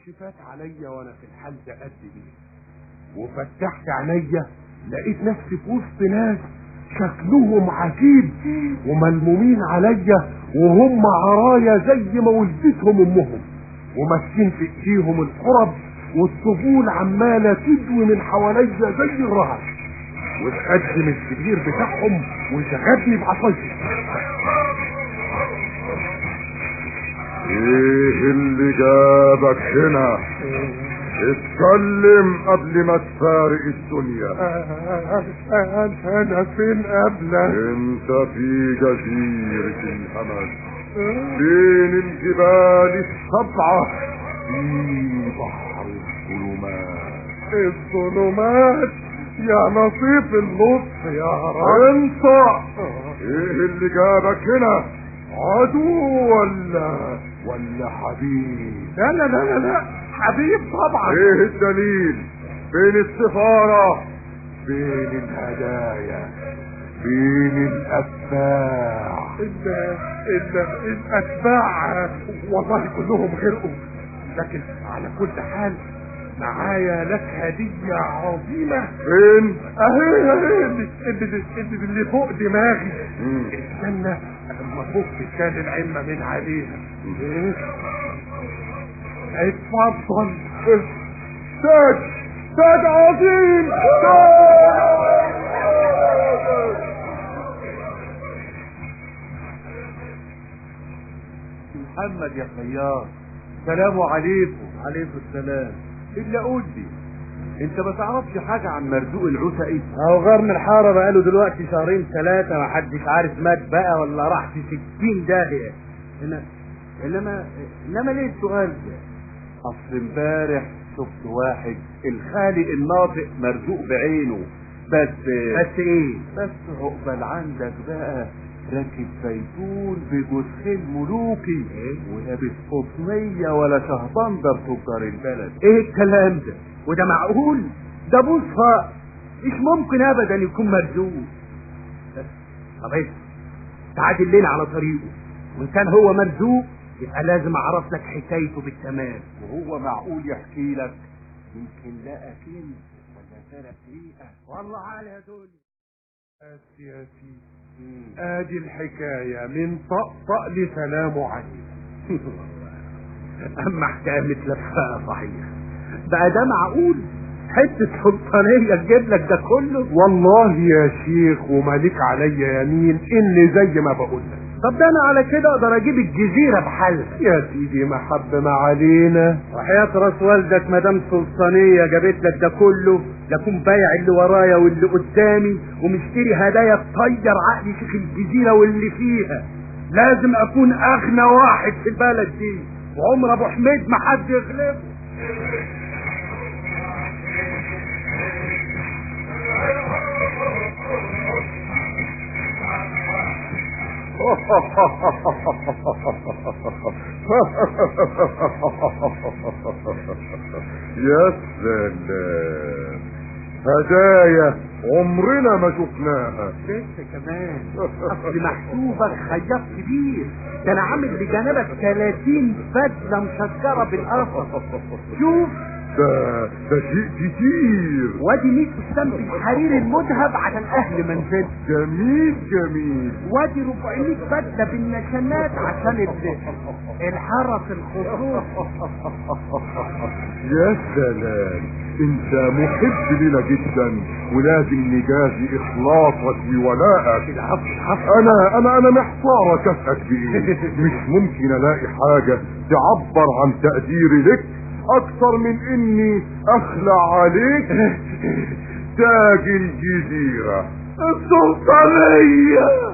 فات عليا وانا في الحال ده قد ايه وفتحت عينيا لقيت نفسي في وسط ناس شكلهم عجيب وملمومين عليا وهم عرايا زي ما ولدتهم امهم وماسكين في ايديهم القرب والطبول عماله تدوي من حواليا زي الرهب واتقدم الكبير بتاعهم وشغلني بعصايته ايه اللي جابك هنا اتكلم قبل ما تفارق الدنيا انا فين قبلك انت في جزيرة الهمج بين الجبال السبعة في بحر الظلمات الظلمات يا نصيب اللطف يا رب انت ايه اللي جابك هنا عدو ولا ولا حبيب لا لا لا لا لا حبيب طبعا ايه الدليل فين السفارة فين الهدايا فين الاتباع ال ال الاتباع والله كلهم غرقوا لكن على كل حال معايا لك هدية عظيمة فين اهي اهي اللي, اللي, اللي, اللي فوق دماغي مم. استنى لما فك كان العمة من عليها ايه اتفضل تاج تاج عظيم محمد يا خيار سلام عليكم عليكم السلام الا قول لي انت ما تعرفش حاجه عن مرزوق العسقي اهو غرم الحاره بقاله دلوقتي شهرين ثلاثة محدش عارف مات بقى ولا راح في ستين داهية إن- انما انما ليه السؤال ده اصل امبارح شفت واحد الخالق الناطق مرزوق بعينه بس بس ايه بس عقبال عندك بقى راكب زيتون بجثين ملوكي ولابس قطنية ولا شهبندر تجار البلد ايه الكلام ده وده معقول ده بوصفة مش ممكن ابدا يكون مرزوق طب ايه تعادل لنا على طريقه وان كان هو مرزوق يبقى لازم اعرف لك حكايته بالتمام وهو معقول يحكي لك يمكن لقى كنز ولا سرق ريقة والله على دول بس يا سيدي ادي الحكاية من طقطق لسلام عليكم اما حكايه متلفقه صحيح بقى ده معقول حته سلطانيه تجيب لك ده كله والله يا شيخ ومالك عليا يمين ان زي ما بقول لك طب ده انا على كده اقدر اجيب الجزيره بحالها يا سيدي محب ما علينا وحياة راس والدك مدام سلطانية جابت لك ده كله لكون بايع اللي ورايا واللي قدامي ومشتري هدايا تطير عقل شيخ الجزيرة واللي فيها لازم اكون اغنى واحد في البلد دي وعمر ابو حميد ما حد يغلبه يا سلام هدايا عمرنا ما شفناها لسه كمان اصل محسوبك خياط كبير ده انا عامل لجنبك 30 بدله مشجره بالقرفه شوف ده ده شيء كتير وادي 100 فستان بالحرير المذهب عشان اهل منزل جميل جميل وادي 400 بدله بالنشانات عشان ال- الحرس الخصوص يا سلام انت محب لنا جدا ولازم نجازي اخلاصك وولائك العفو العفو انا انا انا محتار اكافئك بايه مش ممكن الاقي حاجه تعبر عن تقديري لك اكثر من اني اخلع عليك تاج الجزيره السلطانيه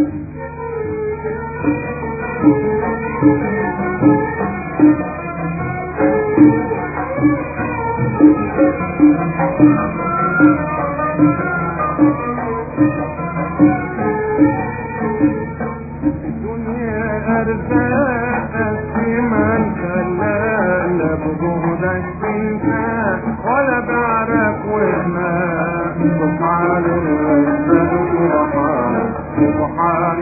الدنيا أرزاق في من خلانا بجهدك تنسى ولا بعرف وما سبحان الرزاق سبحان سبحان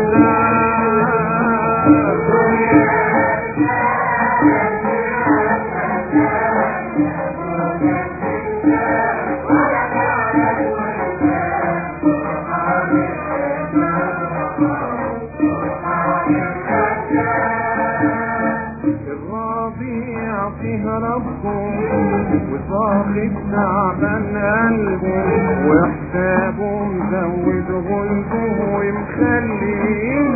الرزاق الربيع فيه ربهم وصاحب تعبان قلبه وحسابه مزود غلبه ومخليه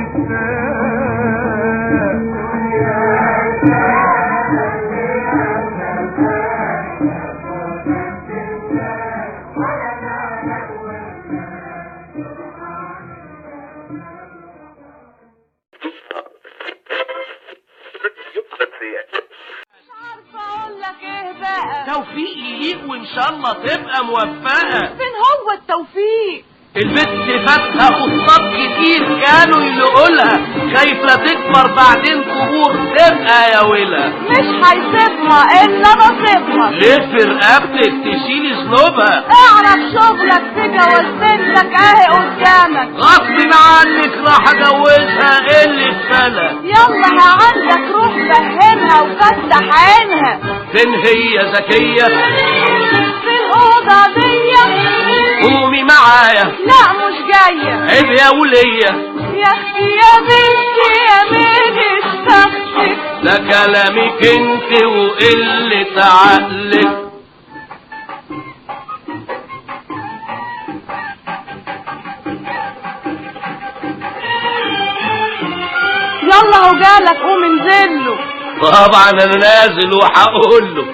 عارفة اقول لك ايه بقى توفيق يليق وان شاء الله تبقى موفقة فين هو التوفيق البنت فاتها قصات كتير كانوا يقولها خايف لا تكبر بعدين كبور تبقى يا ولا مش هيسيبها الا نصيبها ليه في رقبتك تشيل ذنوبها اعرف شغلك في جوازتك اهي قدامك غصب عنك راح اجوزها اللي اتفلى يلا ها عندك روح فهمها وفتح عينها فين هي ذكية في الأوضة دي قومي معايا لا مش جاية عيب يا ولية يا اختي يا بنتي يا مين استخدك ده كلامك انت وقلة عقلك يلا هو جالك قوم انزله طبعا انا نازل وهقول له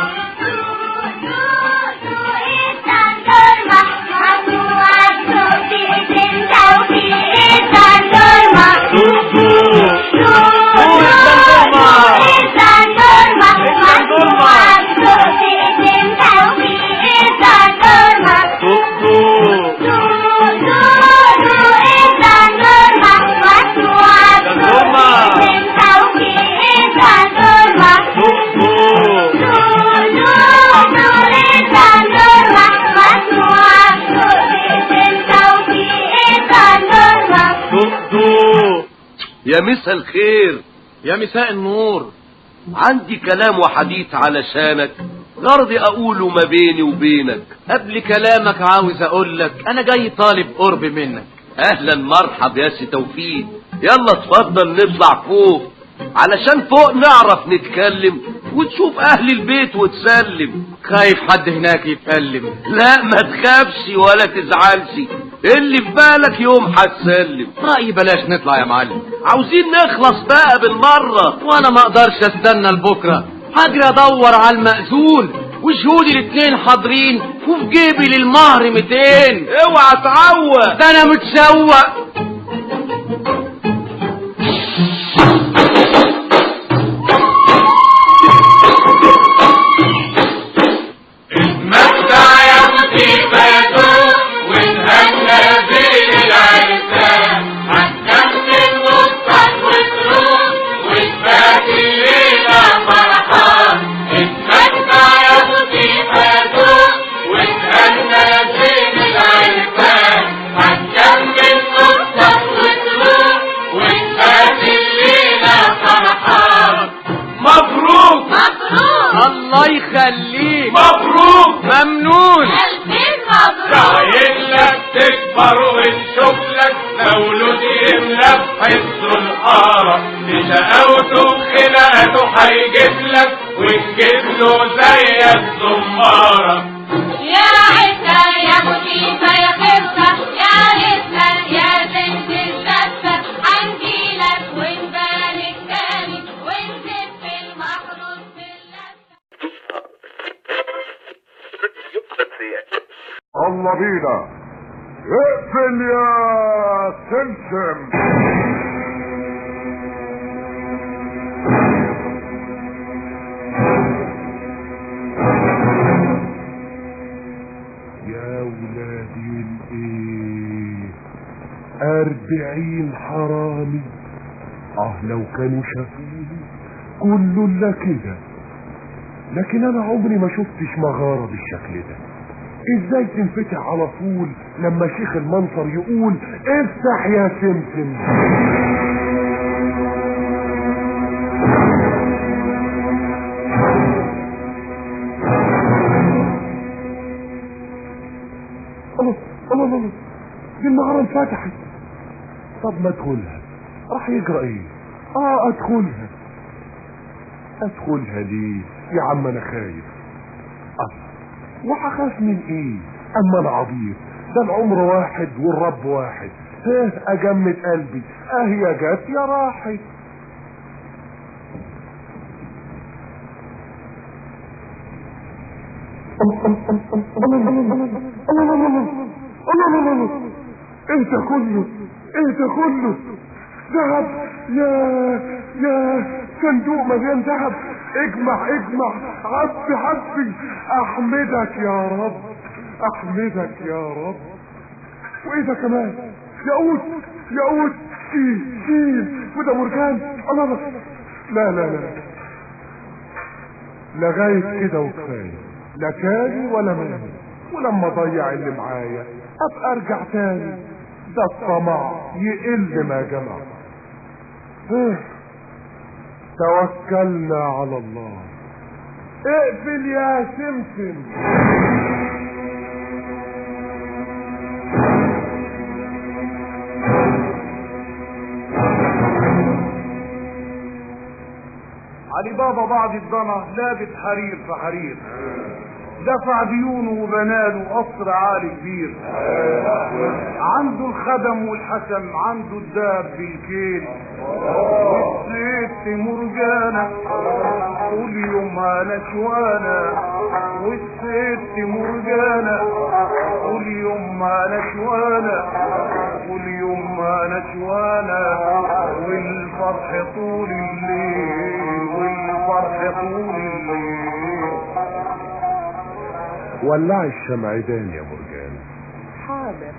يا مسا الخير يا مساء النور عندي كلام وحديث علشانك غرضي اقوله ما بيني وبينك قبل كلامك عاوز اقول لك انا جاي طالب قرب منك اهلا مرحب يا سي توفيق يلا اتفضل نطلع فوق علشان فوق نعرف نتكلم وتشوف اهل البيت وتسلم خايف حد هناك يتكلم لا ما تخافش ولا تزعلش اللي في بالك يوم هتسلم رأيي بلاش نطلع يا معلم عاوزين نخلص بقى بالمرة وانا ما اقدرش استنى لبكره هجري ادور على المأذون وشهودي الاتنين حاضرين وفي جيبي للمهر 200 اوعى تعوق ده انا متشوق المدفع يا مصيبته وتهنى بين العرسان هتكمل نصك وتروح وتبات الليلة فرحان المدفع يا مصيبته وتهنى بين العرسان هتكمل نصك وتروح وتبات الليلة فرحان مبروك الله يخليك مبروك ممنون داعين لك تكبر ونشوف لك مولود يملى بحسه الحارة بشقاوته وخناقته هيجيب لك وتجيب له زي الزمارة يا عسى يا مجيبة يا خفة يا عسى يا بنت الزفة هنجيلك ونبارك تاني ونزف في المحروس باللفة الله بينا اقفل يا سمسم يا ولادي الايه أربعين حرامي اه لو كانوا شافوني كله الا كده لكن انا عمري ما شفتش مغارة بالشكل ده ازاي تنفتح على طول لما شيخ المنصر يقول افتح يا سمسم الله الله الله دي المغارة انفتحت طب ما ادخلها راح يجرى ايه اه ادخلها ادخلها ليه يا عم انا خايف الله وهخاف من ايه اما انا عبيط ده العمر واحد والرب واحد ها اجمد قلبي اه يا جت يا راحت ايه ده كله ايه ده كله ذهب يا يا صندوق مليان ذهب اجمع اجمع عبي عبي احمدك يا رب احمدك يا رب وايه ده كمان ياقوت ياقوت شيل شيل وده مرجان الله الله لا لا لا لغايه كده وكفايه لا كاني ولا ماني ولما اضيع اللي معايا ابقى ارجع تاني ده الطمع يقل ما جمع ها، توكلنا على الله اقفل يا سمسم علي بابا بعد الضنا لابس حرير في حرير دفع ديونه وبناله قصر عالي كبير عنده الخدم والحسم عنده الداب بالكيل والست مرجانة كل يوم على شوانة والست مرجانة كل يوم على شوانة كل يوم على شوانة والفرح طول الليل والفرح طول الليل ولعي الشمعدان يا مرجان حاضر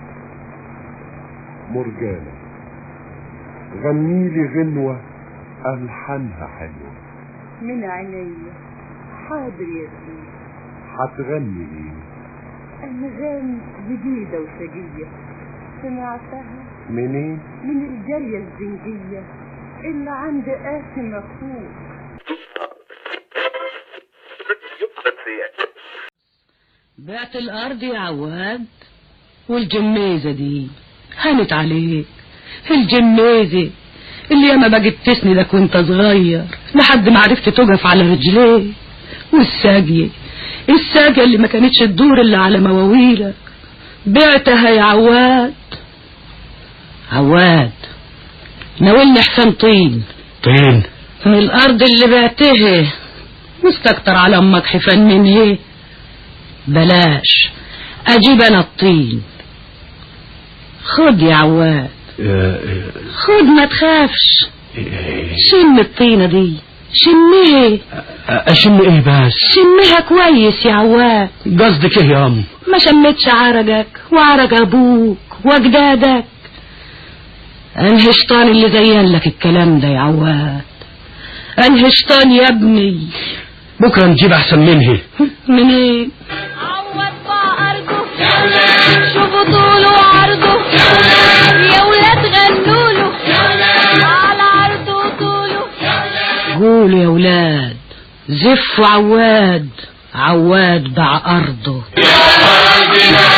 مرجانة غني لي غنوة ألحانها حلوة من عينيا حاضر يا سيدي هتغني ايه أنغام جديدة وشجية سمعتها منين من الجارية الزنجية اللي عند قاسم أخوه بعت الارض يا عواد والجميزه دي هانت عليك الجميزه اللي ياما بقت تسندك وانت صغير لحد ما عرفت تقف على رجليك والساقية الساقية اللي ما كانتش تدور الا على مواويلك بعتها يا عواد عواد ناولني حسن طين طين من الارض اللي بعتها مستكتر على امك حفن من ايه بلاش اجيب انا الطين خد يا عواد خد ما تخافش شم الطينة دي شميه اشم ايه بس شميها كويس يا عواد قصدك ايه يا ام ما شمتش عرقك وعرق ابوك واجدادك انهي شيطان اللي زين لك الكلام ده يا عواد انهي شيطان يا ابني بكره نجيب احسن منه منين عوض بأرضه شوفوا طوله وعرضه يا ولاد غنوله على عرضه وطوله قولوا يا ولاد زفوا عواد عواد باع ارضه يا